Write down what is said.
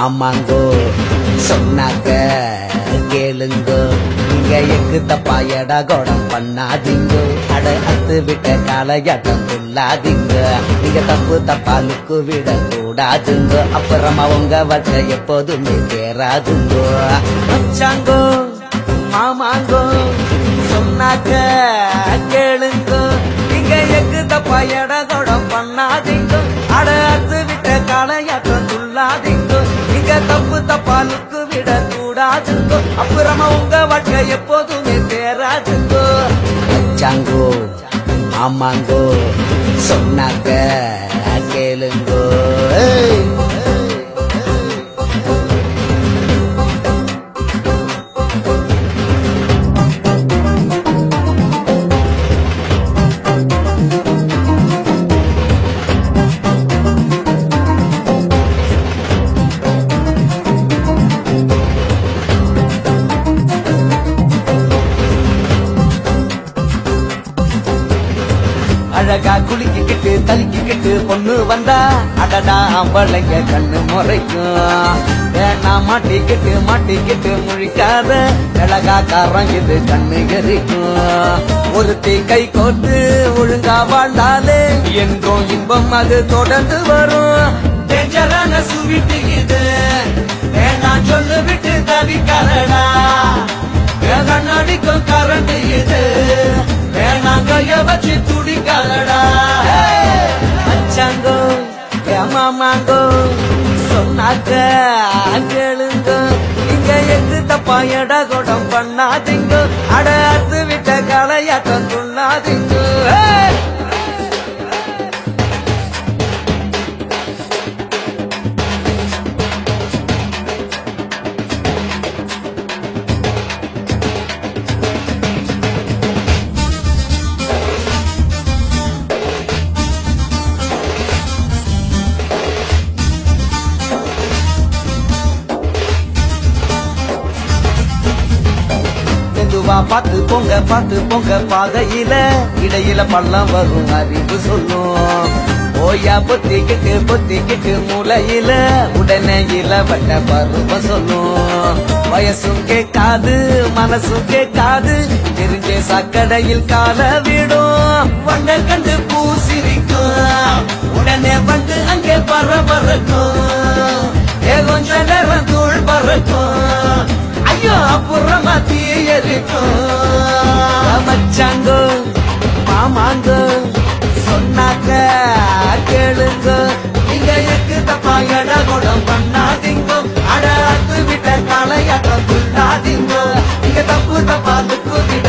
ஆமாங்கோ சொன்னாக்க கேளுங்கோ நீங்க எக்கு தப்பா எடா கோடம் பண்ணாதீங்கோ அட அத்து விட்ட காலையாட்டம் சொல்லாதீங்க நீங்க தப்பு தப்பா லுக்கு விட கூடாதுங்கோ அப்புறமா உங்க வாழ்க்கை எப்போதுமே தேராதுங்கோ வச்சாங்கோ மாமாங்கோ சொன்னாக்க கேளுங்கோ நீங்க எக்கு தப்பா எடா கோடம் பண்ணாதீங்கோ அட அத்து விட்ட காலையாட்டம் சொல்லாதீங்கோ நீங்க தப்பு தப்பா லுக்கு விட கூடாதுங்கோ அப்புறமா உங்க வாழ்க்கை எப்போதுமே தேராதுங்கோ வச்சாங்கோ ஆமாங்கோ சொன்னாக்க கேளுங்கோ ஏய். அழகா குளிக்கிட்டு தலிக்கிட்டு பொண்ணு வந்தா அடடா அம்பளைங்க கண்ணு முறைக்கும் வேணா மாட்டிக்கிட்டு மாட்டிக்கிட்டு முழிக்காத அழகா கரங்குது கண்ணு எரிக்கும் ஒருத்தி கை கோத்து ஒழுங்கா வாழ்ந்தாலே எங்கும் இன்பம் அது தொடர்ந்து வரும் டேஞ்சரான சுவிட்டு இது வேணாம் சொல்லு விட்டு தவிக்காதடா கண்ணாடிக்கும் கரண்ட் இது வேணாம் கைய வச்சு துடிக்காதடா அச்சாங்கோ ஏமாமாங்கோ சொன்னாக்க கேளுங்க நீங்க எது தப்பா எடா கொடம் பண்ணாதீங்க அட அத்து விட்ட கலையாட்டம் சொல்லாதீங்க ஏய்! மெதுவா பார்த்து போங்க பார்த்து போங்க பாதையில இடையில பள்ளம் வரும் அறிவு சொல்லும் ஓயா பொத்திக்கிட்டு பொத்திக்கிட்டு மூளையில உடனே இளவட்ட பருவம் சொல்லும் வயசும் கேட்காது மனசும் கேட்காது தெரிஞ்ச சக்கடையில் கால விடும் வண்ண கண்டு பூசிரிக்கும் உடனே வந்து அங்கே பரபரக்கும் ஏ கொஞ்ச நேரம் தூள் பறக்கும் ஐயோ அப்புறமா தீயரிக்கும் மச்சாங்கோ மாமாங்கோ சொன்னாக்க கேளுங்க நீங்க எக்கு தப்பா எட குடம் பண்ணாதீங்கோ அட அத்து விட்ட காலையாட்டம் சொல்லாதீங்கோ நீங்க தப்பு தப்பா துக்கு விட